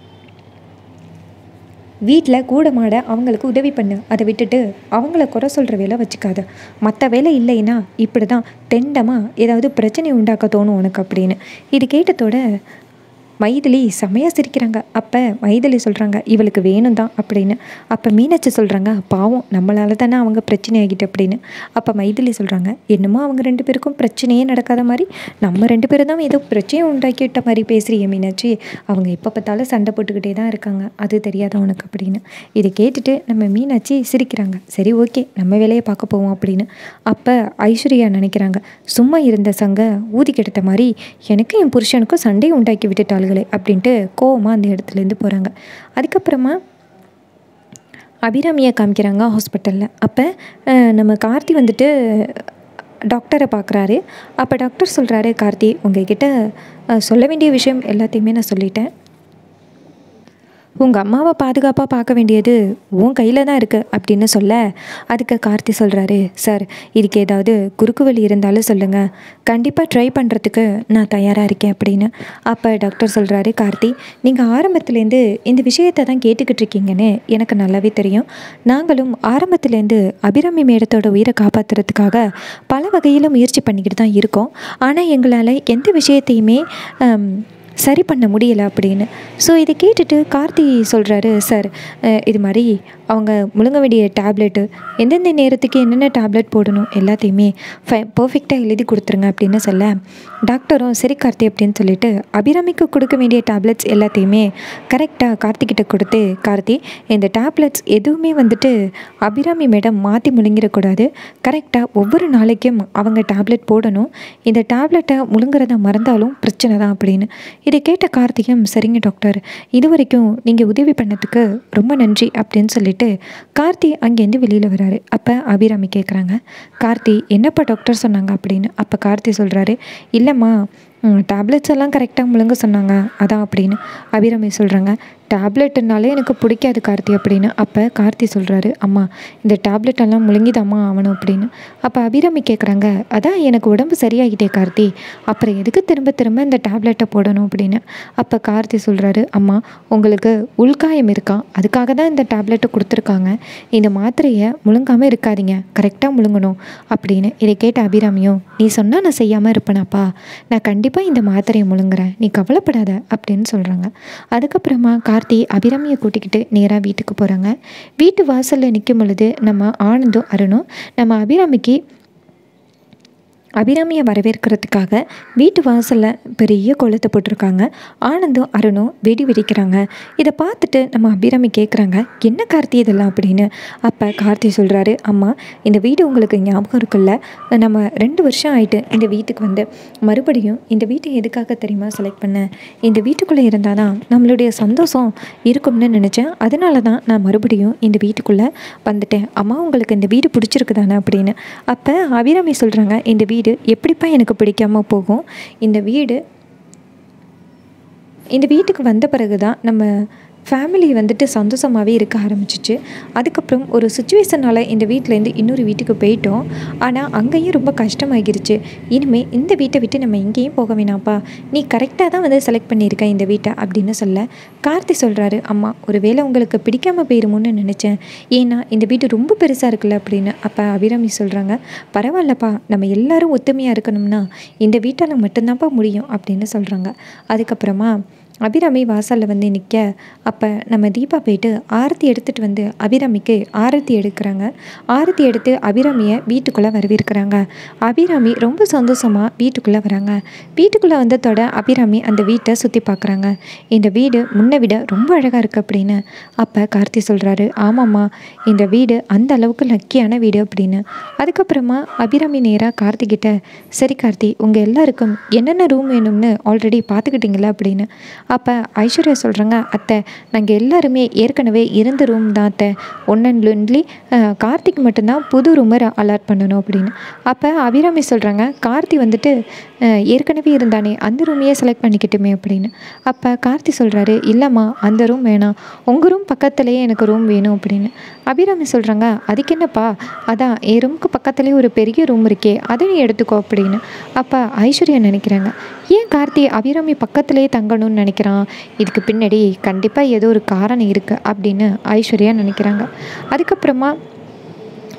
வீட்டில் கூட மாட அவங்களுக்கு உதவி பண்ணு அதை விட்டுட்டு அவங்கள குறை சொல்கிற வேலை வச்சுக்காத மற்ற வேலை இல்லைன்னா இப்படி தான் தெண்டமாக ஏதாவது பிரச்சனை உண்டாக்க தோணும் உனக்கு அப்படின்னு இது கேட்டதோட மைதிலி செமையாக சிரிக்கிறாங்க அப்போ மைதிலி சொல்கிறாங்க இவளுக்கு வேணும் தான் அப்படின்னு அப்போ மீனாட்சி சொல்கிறாங்க பாவம் நம்மளால தானே அவங்க பிரச்சனை ஆகிட்டு அப்படின்னு அப்போ மைதிலி சொல்கிறாங்க என்னமோ அவங்க ரெண்டு பேருக்கும் பிரச்சனையே நடக்காத மாதிரி நம்ம ரெண்டு பேரும் தான் ஏதோ பிரச்சனையை உண்டாக்கி விட்ட மாதிரி பேசுகிறிய மீனாட்சி அவங்க எப்போ பார்த்தாலும் சண்டை போட்டுக்கிட்டே தான் இருக்காங்க அது தெரியாதா உனக்கு அப்படின்னு இதை கேட்டுட்டு நம்ம மீனாட்சி சிரிக்கிறாங்க சரி ஓகே நம்ம வேலையை பார்க்க போவோம் அப்படின்னு அப்போ ஐஸ்வர்யா நினைக்கிறாங்க சும்மா இருந்த சங்க ஊதி கெடுத்த மாதிரி எனக்கு என் புருஷனுக்கும் சண்டையை உண்டாக்கி விட்டுட்டாளுகளே அப்படின்ட்டு கோவமாக அந்த இடத்துலேருந்து போகிறாங்க அதுக்கப்புறமா அபிராமியை காமிக்கிறாங்க ஹாஸ்பிட்டலில் அப்போ அஹ், நம்ம கார்த்தி வந்துட்டு டாக்டரை பார்க்குறாரு அப்போ டாக்டர் சொல்கிறாரு கார்த்தி உங்ககிட்ட அஹ், சொல்ல வேண்டிய விஷயம் எல்லாத்தையுமே நான் சொல்லிட்டேன் உங்கள் அம்மாவை பாதுகாப்பாக பார்க்க வேண்டியது உன் கையில் தான் இருக்குது அப்படின்னு சொல்ல அதுக்கு கார்த்தி சொல்கிறாரு சார் இதுக்கு ஏதாவது குறுக்கு வழி இருந்தாலும் சொல்லுங்கள் கண்டிப்பாக ட்ரை பண்ணுறதுக்கு நான் தயாராக இருக்கேன் அப்படின்னு அப்போ டாக்டர் சொல்கிறாரு கார்த்தி நீங்கள் ஆரம்பத்துலேருந்து இந்த விஷயத்தை தான் கேட்டுக்கிட்டு இருக்கீங்கன்னு எனக்கு நல்லாவே தெரியும் நாங்களும் ஆரம்பத்துலேருந்து அபிராமி மேடத்தோட உயிரை காப்பாற்றுறதுக்காக பல வகையில் முயற்சி பண்ணிக்கிட்டு தான் இருக்கோம் ஆனால் எங்களால் எந்த விஷயத்தையுமே ஆம், சரி பண்ண முடியலை அப்படின்னு ஸோ இதை கேட்டுட்டு கார்த்தி சொல்கிறாரு சார் அஹ், இது மாதிரி அவங்க முழுங்க வேண்டிய டேப்லெட்டு எந்தெந்த நேரத்துக்கு என்னென்ன டேப்லெட் போடணும் எல்லாத்தையுமே ஃபை பர்ஃபெக்டாக எழுதி கொடுத்துருங்க அப்படின்னு சொல்ல டாக்டரும் சரி கார்த்தி அப்படின்னு சொல்லிட்டு அபிராமிக்கு கொடுக்க வேண்டிய டேப்லெட்ஸ் எல்லாத்தையுமே கரெக்டாக கார்த்திக்கிட்ட கொடுத்து கார்த்தி இந்த டேப்லெட்ஸ் எதுவுமே வந்துட்டு அபிராமி மேடம் மாற்றி முழுங்கிடக்கூடாது கரெக்டாக ஒவ்வொரு நாளைக்கும் அவங்க டேப்லெட் போடணும் இந்த டேப்லெட்டை முழுங்குறத மறந்தாலும் பிரச்சனை தான் அப்படின்னு இதை கேட்ட கார்த்திகம் சரிங்க டாக்டர் இது வரைக்கும் நீங்கள் உதவி பண்ணதுக்கு ரொம்ப நன்றி அப்படின்னு சொல்லிட்டு கார்த்தி அங்கேருந்து வெளியில் வராரு அப்போ அபிராமி கேட்குறாங்க கார்த்தி என்னப்பா டாக்டர் சொன்னாங்க அப்படின்னு அப்போ கார்த்தி சொல்கிறாரு இல்லைம்மா டேப்லெட்ஸ் எல்லாம் கரெக்டாக முழுங்க சொன்னாங்க அதான் அப்படின்னு அபிராமி சொல்கிறாங்க டேப்லெட்டுனாலே எனக்கு பிடிக்காது கார்த்தி அப்படின்னு அப்போ கார்த்தி சொல்கிறாரு அம்மா இந்த டேப்லெட் எல்லாம் முழுங்கிதாம்மா ஆகணும் அப்படின்னு அப்போ அபிராமி கேட்குறாங்க அதான் எனக்கு உடம்பு சரியாகிட்டே கார்த்தி அப்புறம் எதுக்கு திரும்ப திரும்ப இந்த டேப்லெட்டை போடணும் அப்படின்னு அப்போ கார்த்தி சொல்கிறாரு அம்மா உங்களுக்கு உள்காயம் இருக்கா அதுக்காக தான் இந்த டேப்லெட்டை கொடுத்துருக்காங்க இந்த மாத்திரையை முழுங்காமல் இருக்காதீங்க கரெக்டாக முழுங்கணும் அப்படின்னு இதை கேட்ட அபிராமியும் நீ சொன்னால் நான் செய்யாமல் இருப்பேனாப்பா நான் கண்டிப்பாக இந்த மாத்திரையை முழுங்குறேன் நீ கவலைப்படாத அப்படின்னு சொல்கிறாங்க அதுக்கப்புறமா கார்த்தி அபிராமியை கூட்டிக்கிட்டு நேராக வீட்டுக்கு போகிறாங்க வீட்டு வாசலில் நிற்கும் பொழுது நம்ம ஆனந்தும் அருணும் நம்ம அபிராமிக்கு அபிராமியை வரவேற்கிறதுக்காக வீட்டு வாசலில் பெரிய கோலத்தை போட்டிருக்காங்க ஆனந்தும் அருணும் வெடி வெடிக்கிறாங்க இதை பார்த்துட்டு நம்ம அபிராமி கேட்குறாங்க என்ன கார்த்தி இதெல்லாம் அப்படின்னு அப்போ கார்த்தி சொல்கிறாரு அம்மா இந்த வீடு உங்களுக்கு ஞாபகம் இருக்குல்ல நம்ம ரெண்டு வருஷம் ஆயிட்டு இந்த வீட்டுக்கு வந்து மறுபடியும் இந்த வீட்டை எதுக்காக தெரியுமா செலக்ட் பண்ணேன் இந்த வீட்டுக்குள்ளே இருந்தால் தான் நம்மளுடைய சந்தோஷம் இருக்கும்னு நினச்சேன் அதனால தான் நான் மறுபடியும் இந்த வீட்டுக்குள்ளே வந்துட்டேன் அம்மா உங்களுக்கு இந்த வீடு பிடிச்சிருக்கு தானே அப்படின்னு அப்போ அபிராமி சொல்கிறாங்க இந்த வீடு எப்படிப்பா எனக்கு பிடிக்காம போகும் இந்த வீடு இந்த வீட்டுக்கு வந்த பிறகு தான் நம்ம ஃபேமிலி வந்துட்டு சந்தோஷமாகவே இருக்க ஆரம்பிச்சிச்சு அதுக்கப்புறம் ஒரு சுச்சுவேஷனால் இந்த வீட்டிலேருந்து இன்னொரு வீட்டுக்கு போயிட்டோம் ஆனால் அங்கேயும் ரொம்ப கஷ்டமாகிருச்சு இனிமேல் இந்த வீட்டை விட்டு நம்ம எங்கேயும் போக வேணாம்ப்பா நீ கரெக்டாக தான் வந்து செலக்ட் பண்ணியிருக்க இந்த வீட்டை அப்படின்னு சொல்ல கார்த்தி சொல்கிறாரு அம்மா ஒருவேளை உங்களுக்கு பிடிக்காம போயிருமோன்னு நினச்சேன் ஏன்னா இந்த வீடு ரொம்ப பெருசாக இருக்குல்ல அப்படின்னு அப்போ அபிராமி சொல்கிறாங்க பரவாயில்லப்பா நம்ம எல்லாரும் ஒத்துமையாக இருக்கணும்னா இந்த வீட்டால் மட்டும்தான்ப்பா முடியும் அப்படின்னு சொல்கிறாங்க அதுக்கப்புறமா அபிராமி வாசலில் வந்து நிற்க அப்போ நம்ம தீபா போயிட்டு ஆரத்தி எடுத்துகிட்டு வந்து அபிராமிக்கு ஆரத்தி எடுக்கிறாங்க ஆரத்தி எடுத்து அபிராமியை வீட்டுக்குள்ளே வரவேற்கிறாங்க அபிராமி ரொம்ப சந்தோஷமாக வீட்டுக்குள்ளே வராங்க வீட்டுக்குள்ளே வந்ததோட அபிராமி அந்த வீட்டை சுற்றி பார்க்குறாங்க இந்த வீடு முன்னை விட ரொம்ப அழகாக இருக்குது அப்படின்னு அப்போ கார்த்தி சொல்கிறாரு ஆமாம்மா இந்த வீடு அந்த அளவுக்கு லக்கியான வீடு அப்படின்னு அதுக்கப்புறமா அபிராமி நேராக கார்த்திகிட்ட சரி கார்த்தி உங்கள் எல்லாருக்கும் என்னென்ன ரூம் வேணும்னு ஆல்ரெடி பார்த்துக்கிட்டீங்களா அப்படின்னு அப்போ ஐஸ்வர்யா சொல்கிறாங்க அத்தை நாங்கள் எல்லாருமே ஏற்கனவே இருந்த ரூம் தான் அத்தை ஒன் அண்ட் ஒன்லி கார்த்திக் மட்டும்தான் புது ரூமை அலாட் பண்ணணும் அப்படின்னு அப்போ அபிராமி சொல்கிறாங்க கார்த்தி வந்துட்டு அஹ், ஏற்கனவே இருந்தானே அந்த ரூமையே செலக்ட் பண்ணிக்கிட்டுமே அப்படின்னு அப்போ கார்த்தி சொல்கிறாரு இல்லைம்மா அந்த ரூம் வேணாம் உங்கள் ரூம் பக்கத்துலேயே எனக்கு ரூம் வேணும் அப்படின்னு அபிராமி சொல்கிறாங்க அதுக்கு என்னப்பா அதான் என் ரூமுக்கு பக்கத்துலேயே ஒரு பெரிய ரூம் இருக்கே அதை நீ எடுத்துக்கோ அப்படின்னு அப்போ ஐஸ்வர்யா நினைக்கிறாங்க ஏன் கார்த்தி அபிராமி பக்கத்துலேயே தங்கணும்னு நினைக்கிறான் இதுக்கு பின்னாடி கண்டிப்பாக ஏதோ ஒரு காரணம் இருக்குது அப்படின்னு ஐஸ்வர்யா நினைக்கிறாங்க அதுக்கப்புறமா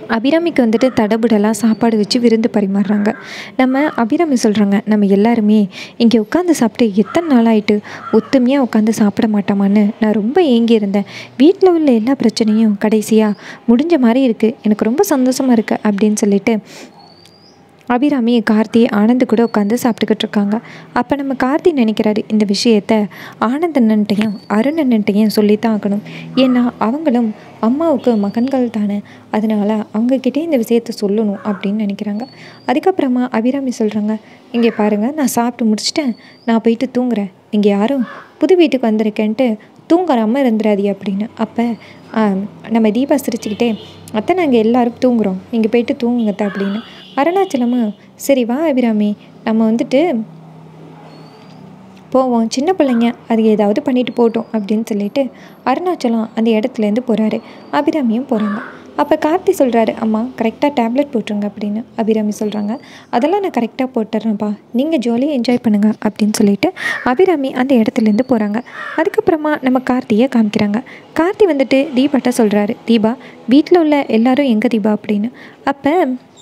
அபிராமிக்கு வந்துட்டு தடபுடலாக சாப்பாடு வச்சு விருந்து பரிமாறுறாங்க நம்ம அபிராமி சொல்கிறாங்க நம்ம எல்லாருமே இங்கே உட்காந்து சாப்பிட்டு எத்தனை நாள் ஆயிட்டு ஒத்துமையாக உட்காந்து சாப்பிட மாட்டோமான்னு நான் ரொம்ப ஏங்கி இருந்தேன் வீட்டில் உள்ள எல்லா பிரச்சனையும் கடைசியாக முடிஞ்ச மாதிரி இருக்குது எனக்கு ரொம்ப சந்தோஷமாக இருக்குது அப்படின்னு சொல்லிட்டு அபிராமி கார்த்தி ஆனந்த் கூட உட்காந்து சாப்பிட்டுக்கிட்டு இருக்காங்க அப்போ நம்ம கார்த்தி நினைக்கிறாரு இந்த விஷயத்த ஆனந்த் அண்ணன்ட்டையும் அருண் அண்ணன்ட்டையும் சொல்லித்தான் ஆகணும் ஏன்னா அவங்களும் அம்மாவுக்கு மகன்கள் தானே அதனால் அவங்கக்கிட்டே இந்த விஷயத்த சொல்லணும் அப்படின்னு நினைக்கிறாங்க அதுக்கப்புறமா அபிராமி சொல்கிறாங்க இங்கே பாருங்கள் நான் சாப்பிட்டு முடிச்சிட்டேன் நான் போயிட்டு தூங்குறேன் நீங்கள் யாரும் புது வீட்டுக்கு வந்திருக்கேன்ட்டு தூங்காமல் இருந்துடாதி அப்படின்னு அப்போ நம்ம தீபா சிரிச்சுக்கிட்டே அத்தை நாங்கள் எல்லாரும் தூங்குறோம் நீங்கள் போயிட்டு தூங்குங்கத்த அப்படின்னு அருணாச்சலமும் சரி வா அபிராமி நம்ம வந்துட்டு போவோம் சின்ன பிள்ளைங்க அது ஏதாவது பண்ணிட்டு போட்டோம் அப்படின்னு சொல்லிட்டு அருணாச்சலம் அந்த இடத்துலேருந்து போகிறாரு அபிராமியும் போகிறாங்க அப்போ கார்த்தி சொல்கிறாரு அம்மா கரெக்டாக டேப்லெட் போட்டுருங்க அப்படின்னு அபிராமி சொல்கிறாங்க அதெல்லாம் நான் கரெக்டாக போட்டுறேன்ப்பா நீங்கள் ஜாலியாக என்ஜாய் பண்ணுங்கள் அப்படின்னு சொல்லிட்டு அபிராமி அந்த இடத்துலேருந்து போகிறாங்க அதுக்கப்புறமா நம்ம கார்த்தியை காமிக்கிறாங்க கார்த்தி வந்துட்டு தீபாட்ட சொல்கிறாரு தீபா வீட்டில் உள்ள எல்லாரும் எங்கே தீபா அப்படின்னு அப்போ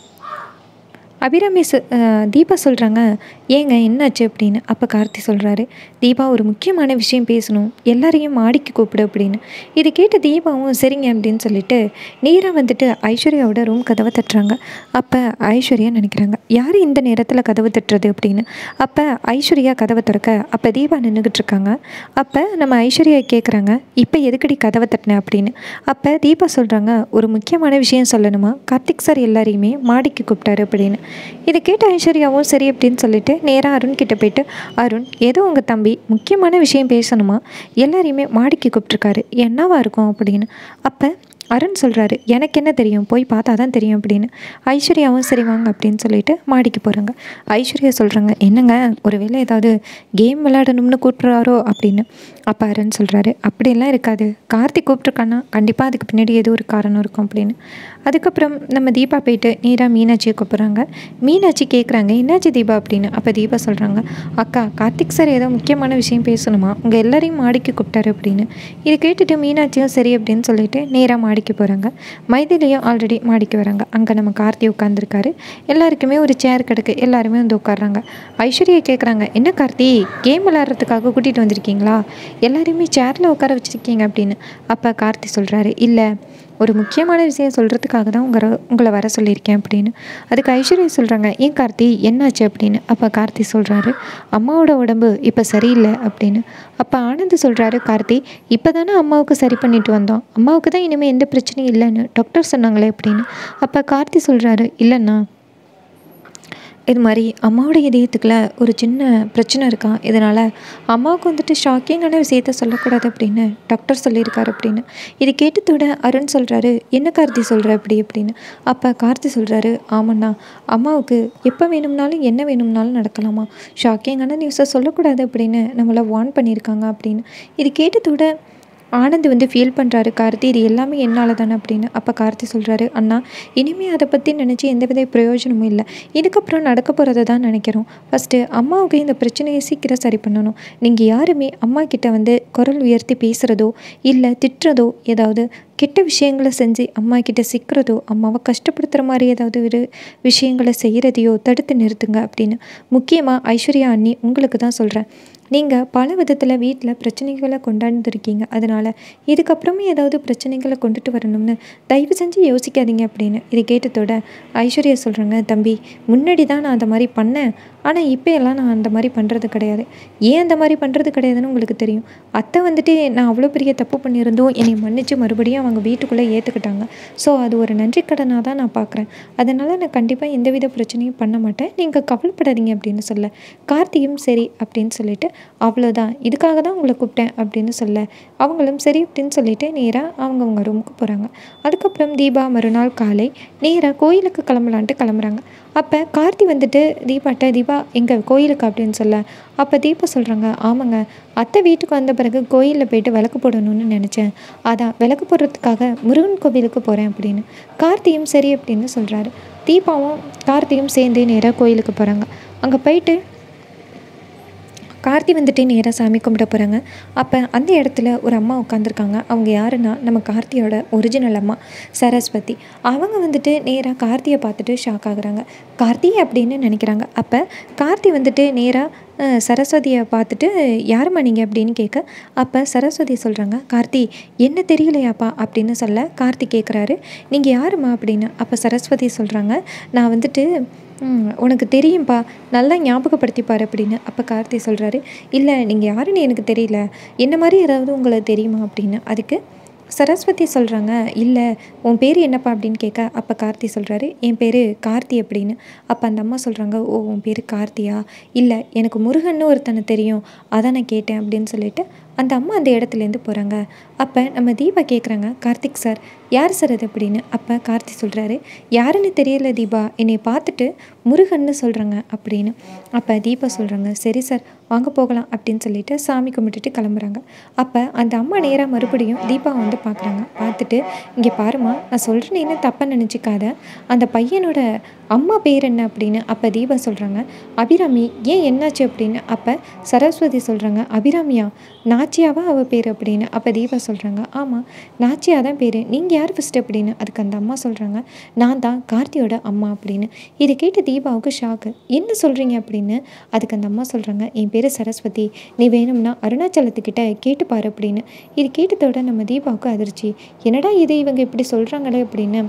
அபிராமி சொ தீபா சொல்கிறாங்க ஏங்க என்னாச்சு அப்படின்னு அப்போ கார்த்தி சொல்கிறாரு தீபா ஒரு முக்கியமான விஷயம் பேசணும் எல்லாரையும் மாடிக்கு கூப்பிடு அப்படின்னு இது கேட்டு தீபாவும் சரிங்க அப்படின்னு சொல்லிட்டு நேராக வந்துட்டு ஐஸ்வர்யாவோட ரூம் கதவை தட்டுறாங்க அப்போ ஐஸ்வர்யா நினைக்கிறாங்க யார் இந்த நேரத்தில் கதவு தட்டுறது அப்படின்னு அப்போ ஐஸ்வர்யா கதவை திறக்க அப்போ தீபா நின்றுக்கிட்டு இருக்காங்க அப்போ நம்ம ஐஸ்வர்யா கேட்குறாங்க இப்போ எதுக்கடி கதவை தட்டினேன் அப்படின்னு அப்போ தீபா சொல்கிறாங்க ஒரு முக்கியமான விஷயம் சொல்லணுமா கார்த்திக் சார் எல்லாரையுமே மாடிக்கு கூப்பிட்டாரு அப்படின்னு இதை கேட்ட ஐஸ்வர்யாவும் சரி அப்படின்னு சொல்லிட்டு நேராக அருண் கிட்ட போயிட்டு அருண் ஏதோ உங்கள் தம்பி முக்கியமான விஷயம் பேசணுமா எல்லாரையுமே மாடிக்கு கூப்பிட்ருக்காரு என்னவா இருக்கும் அப்படின்னு அப்போ அருண் சொல்கிறாரு எனக்கு என்ன தெரியும் போய் பார்த்தா தான் தெரியும் அப்படின்னு ஐஸ்வர்யாவும் சரி வாங்க அப்படின்னு சொல்லிட்டு மாடிக்கு போகிறாங்க ஐஸ்வர்யா சொல்கிறாங்க என்னங்க ஒருவேளை ஏதாவது கேம் விளையாடணும்னு கூப்பிட்றாரோ அப்படின்னு அப்போ அருண் சொல்கிறாரு அப்படியெல்லாம் இருக்காது கார்த்திக் கூப்பிட்ருக்கானா கண்டிப்பாக அதுக்கு பின்னாடி ஏதோ ஒரு காரணம் இருக்கும் அப்படின்னு அதுக்கப்புறம் நம்ம தீபா போயிட்டு நேராக மீனாட்சியை கூப்பிட்றாங்க மீனாட்சி கேட்குறாங்க என்னாச்சு தீபா அப்படின்னு அப்போ தீபா சொல்கிறாங்க அக்கா கார்த்திக் சார் ஏதோ முக்கியமான விஷயம் பேசணுமா உங்கள் எல்லாரையும் மாடிக்கு கூப்பிட்டாரு அப்படின்னு இதை கேட்டுட்டு மீனாட்சியும் சரி அப்படின்னு சொல்லிட்டு நேராக மாடிக்கு போகிறாங்க மைதிலையும் ஆல்ரெடி மாடிக்கு வராங்க அங்கே நம்ம கார்த்தி உட்காந்துருக்காரு எல்லாருக்குமே ஒரு சேர் கிடக்கு எல்லாருமே வந்து உட்காடுறாங்க ஐஸ்வர்யா கேட்குறாங்க என்ன கார்த்தி கேம் விளாட்றதுக்காக கூட்டிகிட்டு வந்திருக்கீங்களா எல்லாரையுமே சேரில் உட்கார வச்சுருக்கீங்க அப்படின்னு அப்போ கார்த்தி சொல்கிறாரு இல்லை ஒரு முக்கியமான விஷயம் சொல்கிறதுக்காக தான் உங்களை உங்களை வர சொல்லியிருக்கேன் அப்படின்னு அதுக்கு ஐஸ்வர்யா சொல்கிறாங்க ஏன் கார்த்தி என்னாச்சு அப்படின்னு அப்போ கார்த்தி சொல்கிறாரு அம்மாவோட உடம்பு இப்போ சரியில்லை அப்படின்னு அப்போ ஆனந்த் சொல்கிறாரு கார்த்தி இப்போ தானே அம்மாவுக்கு சரி பண்ணிட்டு வந்தோம் அம்மாவுக்கு தான் இனிமேல் எந்த பிரச்சனையும் இல்லைன்னு டாக்டர் சொன்னாங்களே அப்படின்னு அப்போ கார்த்தி சொல்கிறாரு இல்லைண்ணா இது மாதிரி அம்மாவோட இதயத்துக்குள்ள ஒரு சின்ன பிரச்சனை இருக்கா இதனால் அம்மாவுக்கு வந்துட்டு ஷாக்கிங்கான விஷயத்த சொல்லக்கூடாது அப்படின்னு டாக்டர் சொல்லியிருக்காரு அப்படின்னு இது கேட்டதோட அருண் சொல்கிறாரு என்ன கார்த்தி சொல்கிற அப்படி அப்படின்னு அப்போ கார்த்தி சொல்கிறாரு ஆமாண்ணா அம்மாவுக்கு எப்போ வேணும்னாலும் என்ன வேணும்னாலும் நடக்கலாமா ஷாக்கிங்கான நியூஸை சொல்லக்கூடாது அப்படின்னு நம்மளை வார்ன் பண்ணியிருக்காங்க அப்படின்னு இது கேட்டதோட ஆனந்த் வந்து ஃபீல் பண்ணுறாரு கார்த்தி இது எல்லாமே என்னால் தானே அப்படின்னு அப்போ கார்த்தி சொல்கிறாரு அண்ணா இனிமேல் அதை பற்றி நினச்சி எந்தவித பிரயோஜனமும் இல்லை இதுக்கப்புறம் நடக்க போகிறத தான் நினைக்கிறோம் ஃபஸ்ட்டு அம்மாவுக்கு இந்த பிரச்சனையை சீக்கிரம் சரி பண்ணணும் நீங்கள் யாருமே அம்மா கிட்ட வந்து குரல் உயர்த்தி பேசுகிறதோ இல்லை திட்டுறதோ ஏதாவது கெட்ட விஷயங்களை செஞ்சு அம்மா கிட்ட சிக்கிறதோ அம்மாவை கஷ்டப்படுத்துகிற மாதிரி ஏதாவது ஒரு விஷயங்களை செய்கிறதையோ தடுத்து நிறுத்துங்க அப்படின்னு முக்கியமாக ஐஸ்வர்யா அண்ணி உங்களுக்கு தான் சொல்கிறேன் நீங்கள் பல விதத்தில் வீட்டில் பிரச்சனைகளை கொண்டாந்துருக்கீங்க அதனால் இதுக்கப்புறமே ஏதாவது பிரச்சனைகளை கொண்டுட்டு வரணும்னு தயவு செஞ்சு யோசிக்காதீங்க அப்படின்னு இதை கேட்டதோட ஐஸ்வர்யா சொல்கிறாங்க தம்பி முன்னாடி தான் நான் அந்த மாதிரி பண்ணேன் ஆனால் இப்போ எல்லாம் நான் அந்த மாதிரி பண்ணுறது கிடையாது ஏன் அந்த மாதிரி பண்ணுறது கிடையாதுன்னு உங்களுக்கு தெரியும் அத்தை வந்துட்டு நான் அவ்வளோ பெரிய தப்பு பண்ணியிருந்தோம் என்னை மன்னித்து மறுபடியும் அவங்க வீட்டுக்குள்ளே ஏற்றுக்கிட்டாங்க ஸோ அது ஒரு நன்றி கடனாக தான் நான் பார்க்குறேன் அதனால் நான் கண்டிப்பாக எந்தவித பிரச்சனையும் பண்ண மாட்டேன் நீங்கள் கவலைப்படாதீங்க அப்படின்னு சொல்ல கார்த்தியும் சரி அப்படின்னு சொல்லிட்டு அவ்வளோதான் இதுக்காக தான் உங்களை கூப்பிட்டேன் அப்படின்னு சொல்ல அவங்களும் சரி அப்படின்னு சொல்லிட்டு நேராக அவங்க அவங்க ரூமுக்கு போகிறாங்க அதுக்கப்புறம் தீபா மறுநாள் காலை நேராக கோயிலுக்கு கிளம்பலான்ட்டு கிளம்புறாங்க அப்போ கார்த்தி வந்துட்டு தீபாட்ட தீபா எங்கள் கோயிலுக்கு அப்படின்னு சொல்ல அப்போ தீபா சொல்கிறாங்க ஆமாங்க அத்தை வீட்டுக்கு வந்த பிறகு கோயிலில் போயிட்டு விளக்கு போடணும்னு நினச்சேன் அதான் விளக்கு போடுறதுக்காக முருகன் கோவிலுக்கு போகிறேன் அப்படின்னு கார்த்தியும் சரி அப்படின்னு சொல்கிறாரு தீபாவும் கார்த்தியும் சேர்ந்து நேராக கோயிலுக்கு போகிறாங்க அங்கே போயிட்டு கார்த்தி வந்துட்டு நேராக சாமி கும்பிட போகிறாங்க அப்போ அந்த இடத்துல ஒரு அம்மா உட்காந்துருக்காங்க அவங்க யாருன்னா நம்ம கார்த்தியோட ஒரிஜினல் அம்மா சரஸ்வதி அவங்க வந்துட்டு நேராக கார்த்தியை பார்த்துட்டு ஷாக் ஆகுறாங்க கார்த்தி அப்படின்னு நினைக்கிறாங்க அப்போ கார்த்தி வந்துட்டு நேராக சரஸ்வதியை பார்த்துட்டு யாரும்மா நீங்கள் அப்படின்னு கேட்க அப்போ சரஸ்வதி சொல்கிறாங்க கார்த்தி என்ன தெரியலையாப்பா அப்படின்னு சொல்ல கார்த்தி கேட்குறாரு நீங்கள் யாரும்மா அப்படின்னு அப்போ சரஸ்வதி சொல்கிறாங்க நான் வந்துட்டு ம், உனக்கு தெரியும்ப்பா நல்லா ஞாபகப்படுத்திப்பார் அப்படின்னு அப்போ கார்த்தி சொல்கிறாரு இல்லை நீங்கள் யாருன்னு எனக்கு தெரியல என்ன மாதிரி யாராவது உங்களுக்கு தெரியுமா அப்படின்னு அதுக்கு சரஸ்வதி சொல்கிறாங்க இல்லை உன் பேர் என்னப்பா அப்படின்னு கேட்க அப்போ கார்த்தி சொல்கிறாரு என் பேர் கார்த்தி அப்படின்னு அப்போ அந்த அம்மா சொல்கிறாங்க ஓ உன் பேர் கார்த்தியா இல்லை எனக்கு முருகன்னு ஒருத்தனை தெரியும் அதான் நான் கேட்டேன் அப்படின்னு சொல்லிட்டு அந்த அம்மா அந்த இடத்துலேருந்து போகிறாங்க அப்போ நம்ம தீபா கேட்குறாங்க கார்த்திக் சார் யார் சார் அது அப்படின்னு அப்போ கார்த்தி சொல்கிறாரு யாருன்னு தெரியல தீபா என்னை பார்த்துட்டு முருகன்னு சொல்கிறாங்க அப்படின்னு அப்போ தீபா சொல்கிறாங்க சரி சார் வாங்க போகலாம் அப்படின்னு சொல்லிட்டு சாமி கும்பிட்டுட்டு கிளம்புறாங்க அப்போ அந்த அம்மா நேராக மறுபடியும் தீபா வந்து பார்க்குறாங்க பார்த்துட்டு இங்கே பாருமா நான் சொல்கிறேன்னு தப்பாக நினச்சிக்காத அந்த பையனோட அம்மா பேர் என்ன அப்படின்னு அப்போ தீபா சொல்கிறாங்க அபிராமி ஏன் என்னாச்சு அப்படின்னு அப்போ சரஸ்வதி சொல்கிறாங்க அபிராமியா நாச்சியாவா அவள் பேர் அப்படின்னு அப்போ தீபா சொல்கிறாங்க ஆமாம் நாச்சியா தான் பேர் நீங்கள் யார் ஃபஸ்ட்டு அப்படின்னு அதுக்கு அந்த அம்மா சொல்கிறாங்க நான் தான் கார்த்தியோட அம்மா அப்படின்னு இதை கேட்டு தீபாவுக்கு ஷாக்கு என்ன சொல்கிறீங்க அப்படின்னு அதுக்கு அந்த அம்மா சொல்கிறாங்க என் பேர் சரஸ்வதி நீ வேணும்னா அருணாச்சலத்துக்கிட்ட கேட்டுப்பாரு அப்படின்னு இது கேட்டதோட நம்ம தீபாவுக்கு அதிர்ச்சி என்னடா இது இவங்க இப்படி சொல்கிறாங்களே அப்படின்னு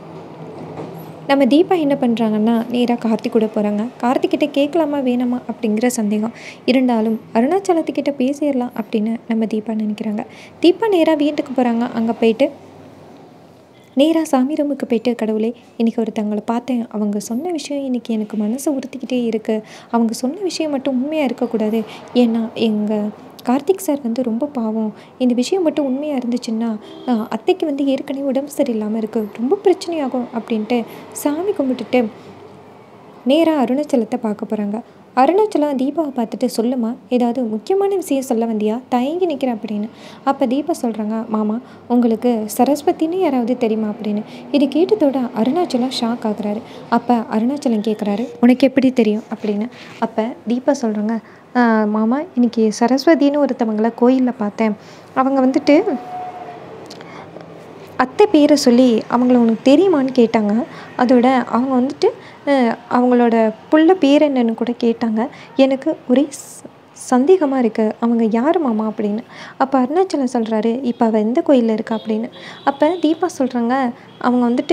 நம்ம தீபா என்ன பண்ணுறாங்கன்னா நேராக கார்த்திக் கூட போகிறாங்க கார்த்திக்கிட்ட கேட்கலாமா வேணாமா அப்படிங்கிற சந்தேகம் இருந்தாலும் அருணாச்சலத்துக்கிட்ட பேசிடலாம் அப்படின்னு நம்ம தீபா நினைக்கிறாங்க தீபா நேராக வீட்டுக்கு போகிறாங்க அங்கே போயிட்டு நேராக சாமி ரூமுக்கு போயிட்டு கடவுளே இன்றைக்கி ஒருத்தவங்களை பார்த்தேன் அவங்க சொன்ன விஷயம் இன்றைக்கி எனக்கு மனசு உறுத்திக்கிட்டே இருக்குது அவங்க சொன்ன விஷயம் மட்டும் உண்மையாக இருக்கக்கூடாது ஏன்னா எங்கள் கார்த்திக் சார் வந்து ரொம்ப பாவம் இந்த விஷயம் மட்டும் உண்மையாக இருந்துச்சுன்னா ஆஹ், அத்தைக்கு வந்து ஏற்கனவே உடம்பு சரியில்லாமல் இருக்குது ரொம்ப பிரச்சனையாகும் அப்படின்ட்டு சாமி கும்பிட்டுட்டு நேராக அருணாச்சலத்தை பார்க்க போகிறாங்க அருணாச்சலம் தீபாவை பார்த்துட்டு சொல்லுமா ஏதாவது முக்கியமான விஷயம் சொல்ல வந்தியா தயங்கி நிற்கிறேன் அப்படின்னு அப்போ தீபா சொல்கிறாங்க மாமா உங்களுக்கு சரஸ்வதின்னு யாராவது தெரியுமா அப்படின்னு இது கேட்டதோட அருணாச்சலம் ஷாக் ஆகுறாரு அப்போ அருணாச்சலம் கேட்குறாரு உனக்கு எப்படி தெரியும் அப்படின்னு அப்போ தீபா சொல்கிறாங்க மாமா இன்னைக்கு சரஸ்வதின்னு ஒருத்தவங்கள கோயிலில் பார்த்தேன் அவங்க வந்துட்டு அத்தை பேரை சொல்லி அவங்கள உனக்கு தெரியுமான்னு கேட்டாங்க அதோட அவங்க வந்துட்டு அஹ், அவங்களோட புள்ள பேர் என்னன்னு கூட கேட்டாங்க எனக்கு ஒரே ச- சந்தேகமாக இருக்குது அவங்க யார் மாமா அப்படின்னு அப்போ அருணாச்சலம் சொல்கிறாரு இப்போ அவள் எந்த கோயிலில் இருக்கா அப்படின்னு அப்போ தீபா சொல்கிறாங்க அவங்க வந்துட்டு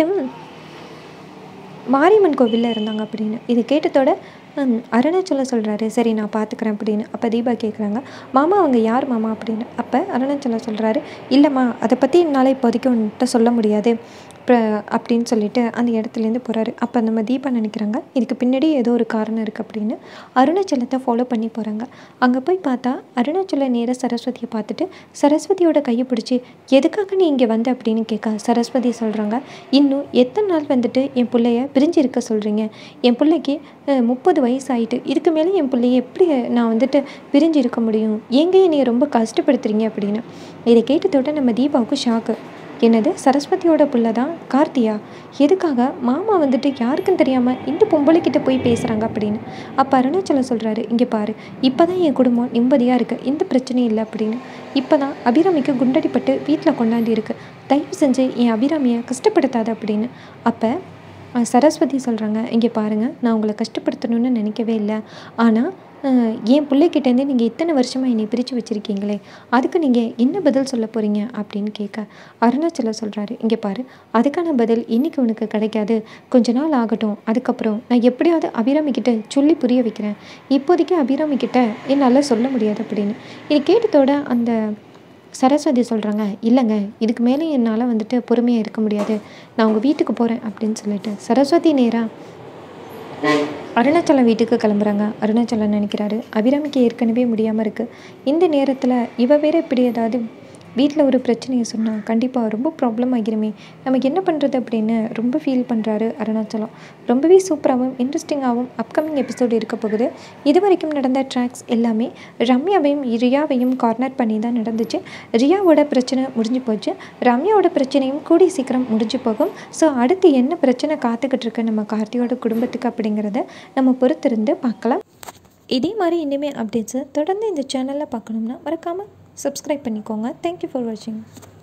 மாரியம்மன் கோவிலில் இருந்தாங்க அப்படின்னு இது கேட்டதோட ஹம், அருணாச்சலம் சொல்கிறாரு சரி நான் பார்த்துக்கிறேன் அப்படின்னு அப்போ தீபா கேட்குறாங்க மாமா அவங்க யார் மாமா அப்படின்னு அப்போ அருணாச்சலம் சொல்கிறாரு இல்லைம்மா அதை பற்றி என்னால் இப்போதைக்கு உன்கிட்ட சொல்ல முடியாது இப்போ அப்படின்னு சொல்லிட்டு அந்த இடத்துலேருந்து போகிறாரு அப்போ நம்ம தீபா நினைக்கிறாங்க இதுக்கு பின்னாடி ஏதோ ஒரு காரணம் இருக்குது அப்படின்னு அருணாச்சலத்தை ஃபாலோ பண்ணி போகிறாங்க அங்கே போய் பார்த்தா அருணாச்சலம் நேராக சரஸ்வதியை பார்த்துட்டு சரஸ்வதியோட கையை பிடிச்சி எதுக்காக நீ இங்கே வந்த அப்படின்னு கேட்க சரஸ்வதி சொல்கிறாங்க இன்னும் எத்தனை நாள் வந்துட்டு என் பிள்ளைய பிரிஞ்சு இருக்க சொல்கிறீங்க என் பிள்ளைக்கு முப்பது வயசு ஆயிட்டு இதுக்கு மேலே என் பிள்ளைய எப்படி நான் வந்துட்டு பிரிஞ்சு இருக்க முடியும் எங்கே என்னைய ரொம்ப கஷ்டப்படுத்துறீங்க அப்படின்னு இதை கேட்டதோட நம்ம தீபாவுக்கு ஷாக்கு என்னது சரஸ்வதியோட புள்ள தான் கார்த்தியா எதுக்காக மாமா வந்துட்டு யாருக்கும் தெரியாமல் இந்த பொம்பளைக்கிட்ட போய் பேசுகிறாங்க அப்படின்னு அப்போ அருணாச்சலம் சொல்கிறாரு இங்கே பாரு இப்போ தான் என் குடும்பம் நிம்மதியாக இருக்குது எந்த பிரச்சனையும் இல்லை அப்படின்னு இப்போ தான் அபிராமிக்கு குண்டடிப்பட்டு வீட்டில் கொண்டாந்து இருக்கு தயவு செஞ்சு என் அபிராமியை கஷ்டப்படுத்தாத அப்படின்னு அப்போ அஹ், சரஸ்வதி சொல்கிறாங்க இங்கே பாருங்கள் நான் உங்களை கஷ்டப்படுத்தணும்னு நினைக்கவே இல்லை ஆனால் அஹ், என் பிள்ளைகிட்டேருந்து நீங்கள் இத்தனை வருஷமாக என்னை பிரித்து வச்சுருக்கீங்களே அதுக்கு நீங்கள் என்ன பதில் சொல்ல போகிறீங்க அப்படின்னு கேட்க அருணாச்சலம் சொல்கிறாரு இங்கே பாரு அதுக்கான பதில் இன்னைக்கு உனக்கு கிடைக்காது கொஞ்ச நாள் ஆகட்டும் அதுக்கப்புறம் நான் எப்படியாவது அபிராமி கிட்ட சொல்லி புரிய வைக்கிறேன் இப்போதைக்கு அபிராமி கிட்ட என்னால் சொல்ல முடியாது அப்படின்னு இது கேட்டதோட அந்த சரஸ்வதி சொல்கிறாங்க இல்லைங்க இதுக்கு மேலே என்னால் வந்துட்டு பொறுமையாக இருக்க முடியாது நான் உங்கள் வீட்டுக்கு போகிறேன் அப்படின்னு சொல்லிட்டு சரஸ்வதி நேராக அருணாச்சலம் வீட்டுக்கு கிளம்புறாங்க அருணாச்சலம் நினைக்கிறாரு அபிராமிக்கு ஏற்கனவே முடியாமல் இருக்குது இந்த நேரத்தில் இவ வேற இப்படி ஏதாவது வீட்டில் ஒரு பிரச்சனையை சொன்னால் கண்டிப்பாக ரொம்ப ப்ராப்ளம் ஆகிருமே நமக்கு என்ன பண்ணுறது அப்படின்னு ரொம்ப ஃபீல் பண்ணுறாரு அருணாச்சலம் ரொம்பவே சூப்பராகவும் இன்ட்ரெஸ்டிங்காகவும் அப்கமிங் எபிசோடு இருக்க போகுது இது வரைக்கும் நடந்த ட்ராக்ஸ் எல்லாமே ரம்யாவையும் ரியாவையும் கார்னர் பண்ணி தான் நடந்துச்சு ரியாவோட பிரச்சனை முடிஞ்சு போச்சு ரம்யாவோட பிரச்சனையும் கூடி சீக்கிரம் முடிஞ்சு போகும் ஸோ அடுத்து என்ன பிரச்சனை காத்துக்கிட்டு இருக்கு நம்ம கார்த்தியோட குடும்பத்துக்கு அப்படிங்கிறத நம்ம பொறுத்திருந்து பார்க்கலாம் இதே மாதிரி இனிமேல் அப்டேட்ஸை தொடர்ந்து இந்த சேனலில் பார்க்கணும்னா மறக்காமல் சப்ஸ்கிரைப் பண்ணிக்கோங்க தேங்க்யூ ஃபார் வாட்சிங்